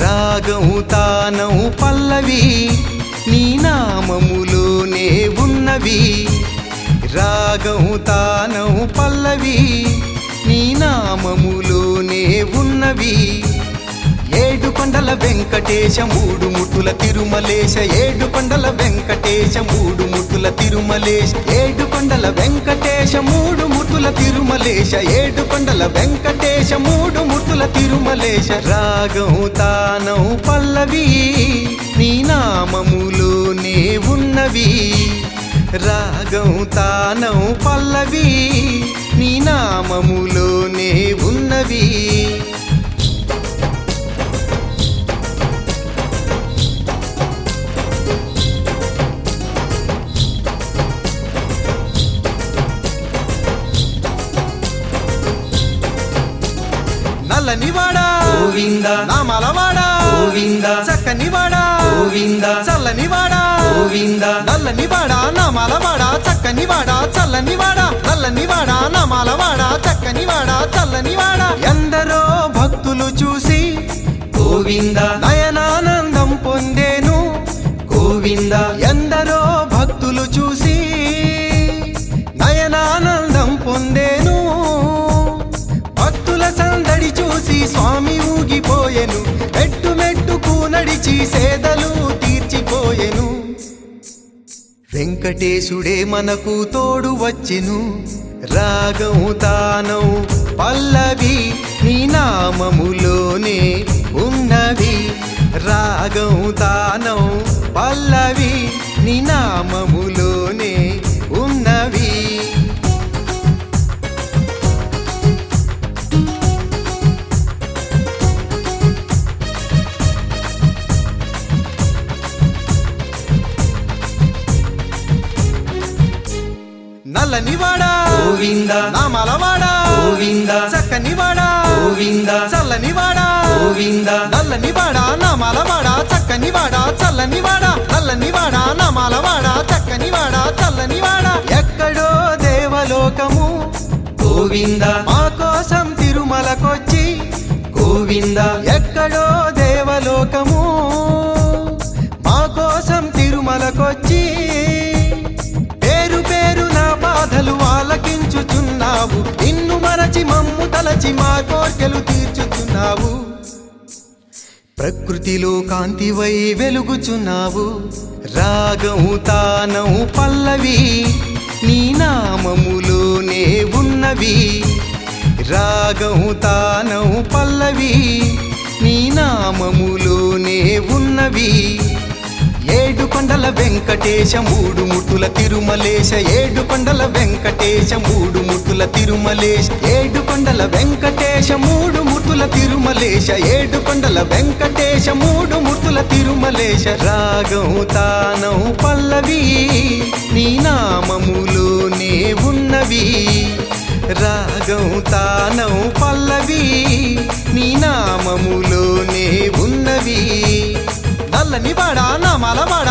రాగం తానం పల్లవి నీ నామములోనే ఉన్నవి రాగం తానం పల్లవి నీ నామములోనే ఉన్నవి ఏడు కొండల వెంకటేశ మూడు ముట్టుల తిరుమలేశ ఏడు కొండల వెంకటేశ మూడు ముట్టుల తిరుమలేశ ఏడు కొండల వెంకటేశ మూడు ముట్టుల తిరుమలేశ ఏడు కొండల వెంకటేశ మూడు ముట్టుల తిరుమలేశ రాగం తానం పల్లవి నీ నామములోనే ఉన్నవి రాగం తానం పల్లవి నీ నామములోనే ఉన్నవి నల్లనివాడా గోవింద నామలవాడా గోవింద చక్కనివాడా గోవింద చల్లనివాడా గోవింద నల్లనివాడా నామలవాడా చక్కనివాడా చల్లనివాడా నల్లనివాడా నామలవాడా చక్కనివాడా చల్లనివాడా ఎందరో భక్తులు చూసి గోవింద నయనానందం పొందేను గోవింద ఎందరో భక్తులు చూసి నయనానందం పొందేను భక్తుల సందడి చూసి స్వామి ఊగిపోయెను మెట్టు మెట్టుకు నడిచి సేదలు తీర్చిపోయెను వెంకటేశుడే మనకు తోడు వచ్చెను రాగం తానం పల్లవి నీ నామములోనే ఉన్నవి రాగం తానం పల్లవి నీ నామములోనే ఉన్నవి నల్లనివాడా గోవింద నామలవాడా గోవింద చక్కనివాడా గోవింద చల్లనివాడా గోవింద నల్లనివాడా నామాలవాడా చక్కనివాడా చల్లనివాడా నల్లనివాడా నామాలవాడా చక్కనివాడా చల్లనివాడా ఎక్కడో దేవలోకము గోవింద మా కోసం తిరుమలకొచ్చి గోవింద ఎక్కడో దేవలోకము మా కోసం తిరుమలకొచ్చి పేరు పేరు నా బాధలు ఆలకించుచున్నావు నిన్ను మరచి మమ్ము తలచి మా కోర్కెలు తీర్చుచున్నావు ప్రకృతిలో కాంతివై వెలుగుచున్నావు రాగం తానం పల్లవి నీ నామములోనే ఉన్నవి రాగం తానం పల్లవి నీ నామములోనే ఉన్నవి ఏడు కొండల వెంకటేశ మూడు ముట్టుల తిరుమలేశ ఏడు కొండల వెంకటేశ మూడు ముట్టుల తిరుమలేశ ఏడు కొండల వెంకటేశ మూడు ముట్టుల తిరుమలేశ ఏడు కొండల వెంకటేశ మూడు ముట్టుల తిరుమలేశ రాగం తానం పల్లవి నీ నామములోనే ఉన్నవి రాగం తానం పల్లవి నీ నామములోనే ఉన్నవి నల్లనివాడా నామలవాడా